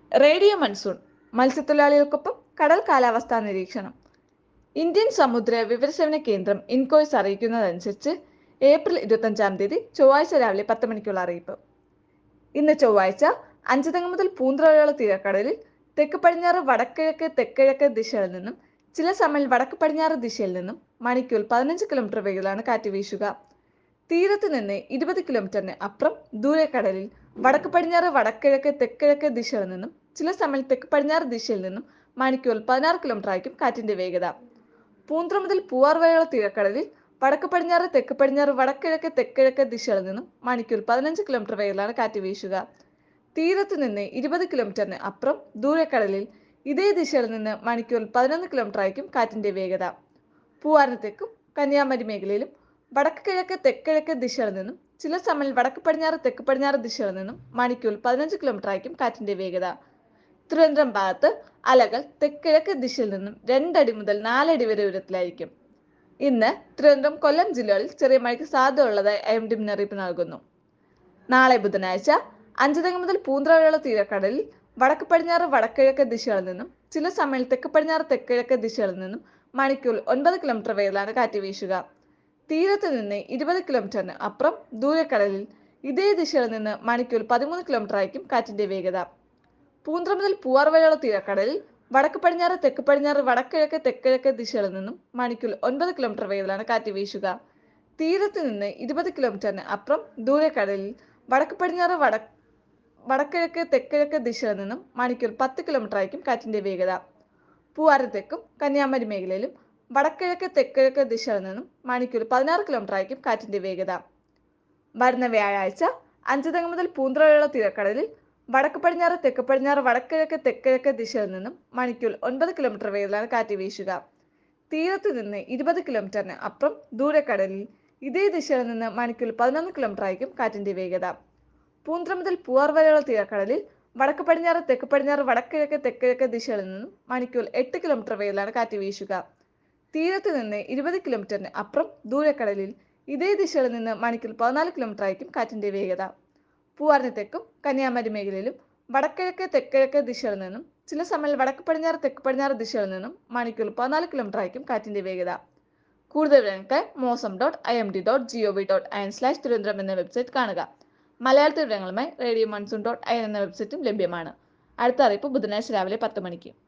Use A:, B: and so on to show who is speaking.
A: radio monsoon മത്സ്യത്തൊഴിലാളികൾക്കൊപ്പം കടൽ കാലാവസ്ഥാ നിരീക്ഷണം ഇന്ത്യൻ സമുദ്ര വിവരസേവന കേന്ദ്രം ഇൻകോയ്സ് അറിയിക്കുന്നതനുസരിച്ച് ഏപ്രിൽ ഇരുപത്തഞ്ചാം തീയതി ചൊവ്വാഴ്ച രാവിലെ പത്ത് മണിക്കുള്ള അറിയിപ്പ് ഇന്ന് ചൊവ്വാഴ്ച അഞ്ചുതങ്ങ് മുതൽ പൂന്തറ വരെയുള്ള തീരക്കടലിൽ തെക്ക് പടിഞ്ഞാറ് വടക്കിഴക്ക് തെക്കിഴക്ക് ദിശയിൽ നിന്നും ചില സമയം വടക്ക് പടിഞ്ഞാറ് ദിശയിൽ നിന്നും മണിക്കൂർ പതിനഞ്ച് കിലോമീറ്റർ വേഗത്തിലാണ് കാറ്റ് വീശുക തീരത്ത് നിന്ന് ഇരുപത് കിലോമീറ്ററിന് അപ്പുറം ദൂരെ കടലിൽ വടക്ക് പടിഞ്ഞാറ് വടക്കിഴക്ക് തെക്കിഴക്ക് ദിശയിൽ നിന്നും ചില സമയം തെക്ക് പടിഞ്ഞാറ് ദിശയിൽ നിന്നും മണിക്കൂർ പതിനാറ് കിലോമീറ്റർ ആയിരിക്കും കാറ്റിന്റെ വേഗത പൂന്ത്ര മുതൽ പൂവാർ വരെയുള്ള തീരക്കടലിൽ വടക്ക് പടിഞ്ഞാറ് തെക്ക് പടിഞ്ഞാറ് വടക്കിഴക്ക് തെക്കിഴക്ക് ദിശയിൽ നിന്നും മണിക്കൂർ പതിനഞ്ച് കിലോമീറ്റർ വേഗത്തിലാണ് കാറ്റ് വീശുക തീരത്ത് നിന്ന് ഇരുപത് കിലോമീറ്ററിന് അപ്പുറം ദൂരക്കടലിൽ ഇതേ ദിശയിൽ നിന്ന് മണിക്കൂർ പതിനൊന്ന് കിലോമീറ്റർ ആയിരിക്കും കാറ്റിന്റെ വേഗത പൂവാറിന് തെക്കും കന്യാകുമാരി മേഖലയിലും വടക്ക് കിഴക്ക് തെക്കിഴക്ക് ദിശയിൽ നിന്നും ചില സമയം വടക്ക് പടിഞ്ഞാറ് തെക്ക് പടിഞ്ഞാറ് ദിശയിൽ നിന്നും മണിക്കൂർ പതിനഞ്ച് കിലോമീറ്റർ ആയിരിക്കും കാറ്റിന്റെ വേഗത തിരുവനന്തപുരം ഭാഗത്ത് അലകൾ തെക്കിഴക്ക് ദിശയിൽ നിന്നും രണ്ടടി മുതൽ നാലടി വരെ ഉയരത്തിലായിരിക്കും ഇന്ന് തിരുവനന്തപുരം കൊല്ലം ജില്ലകളിൽ ചെറിയ മഴയ്ക്ക് സാധ്യതയുള്ളതായി ഐ എം ഡി മുന്നറിയിപ്പ് നൽകുന്നു നാളെ ബുധനാഴ്ച അഞ്ചുതെങ്ങ് മുതൽ പൂന്തറ വരെയുള്ള തീരക്കടലിൽ വടക്ക് പടിഞ്ഞാറ് വടക്കിഴക്ക് ദിശകളിൽ നിന്നും ചില സമയം തെക്ക് പടിഞ്ഞാറ് തെക്കിഴക്ക് ദിശകളിൽ നിന്നും മണിക്കൂർ ഒൻപത് കിലോമീറ്റർ വേഗത്തിലാണ് കാറ്റ് വീശുക തീരത്ത് നിന്ന് ഇരുപത് കിലോമീറ്ററിന് അപ്പുറം ദൂരക്കടലിൽ ഇതേ ദിശയിൽ നിന്ന് മണിക്കൂർ പതിമൂന്ന് കിലോമീറ്റർ ആയിരിക്കും കാറ്റിന്റെ വേഗത പൂന്തറ മുതൽ പൂവാർ വരെയുള്ള തീരക്കടലിൽ വടക്ക് പടിഞ്ഞാറ് തെക്ക് പടിഞ്ഞാറ് വടക്കിഴക്ക് തെക്കിഴക്ക് ദിശകളിൽ നിന്നും മണിക്കൂർ ഒൻപത് കിലോമീറ്റർ വേഗത്തിലാണ് കാറ്റ് വീശുക തീരത്ത് നിന്ന് ഇരുപത് കിലോമീറ്ററിന് അപ്പുറം ദൂരക്കടലിൽ വടക്ക് പടിഞ്ഞാറ് വട വടക്കിഴക്ക് തെക്കിഴക്ക് ദിശയിൽ നിന്നും മണിക്കൂർ പത്ത് കിലോമീറ്റർ ആയിരിക്കും കാറ്റിന്റെ വേഗത പൂവാറ് തെക്കും കന്യാകുമാരി മേഖലയിലും വടക്കിഴക്ക് തെക്കിഴക്ക് ദിശയിൽ നിന്നും മണിക്കൂർ പതിനാറ് കിലോമീറ്റർ ആയിരിക്കും കാറ്റിന്റെ വേഗത വരുന്ന വ്യാഴാഴ്ച അഞ്ചുതെങ്ങ് മുതൽ പൂന്തറ വരെയുള്ള തീരക്കടലിൽ വടക്ക് പടിഞ്ഞാറ് തെക്ക് പടിഞ്ഞാറ് വടക്കിഴക്ക് തെക്കിഴക്ക് ദിശയിൽ നിന്നും മണിക്കൂർ ഒൻപത് കിലോമീറ്റർ വേഗത്തിലാണ് കാറ്റ് വീശുക തീരത്ത് നിന്ന് ഇരുപത് കിലോമീറ്ററിന് അപ്പുറം ദൂരക്കടലിൽ ഇതേ ദിശയിൽ നിന്ന് മണിക്കൂർ പതിനൊന്ന് കിലോമീറ്റർ ആയിരിക്കും കാറ്റിന്റെ വേഗത പൂന്തറ മുതൽ പൂവാർ വരെയുള്ള തീരക്കടലിൽ വടക്ക് പടിഞ്ഞാറ് തെക്ക് പടിഞ്ഞാറ് വടക്കിഴക്ക് തെക്കിഴക്ക് ദിശയിൽ നിന്നും മണിക്കൂർ എട്ട് കിലോമീറ്റർ വേഗത്തിലാണ് കാറ്റ് വീശുക തീരത്ത് നിന്ന് ഇരുപത് കിലോമീറ്ററിന് അപ്പുറം ദൂരക്കടലിൽ ഇതേ ദിശയിൽ നിന്ന് മണിക്കൂർ പതിനാല് കിലോമീറ്റർ ആയിരിക്കും കാറ്റിന്റെ വേഗത പൂവാറിന് തെക്കും കന്യാകുമാരി മേഖലയിലും വടക്കിഴക്ക് തെക്കിഴക്ക് ദിശയിൽ നിന്നും ചില സമയം വടക്ക് പടിഞ്ഞാറ് തെക്ക് പടിഞ്ഞാറ് ദിശയിൽ നിന്നും മണിക്കൂർ പതിനാല് കിലോമീറ്റർ ആയിരിക്കും കാറ്റിന്റെ വേഗത കൂടുതൽ വിവരങ്ങൾക്ക് Mausam dot I M D dot G O V dot I N slash Thiruvananthapuram എന്ന വെബ്സൈറ്റ് കാണുക മലയാളത്തിൽ വിവരങ്ങളുമായി radio monsoon dot I N എന്ന വെബ്സൈറ്റും ലഭ്യമാണ് അടുത്ത അറിയിപ്പ് ബുധനാഴ്ച രാവിലെ പത്ത് മണിക്ക്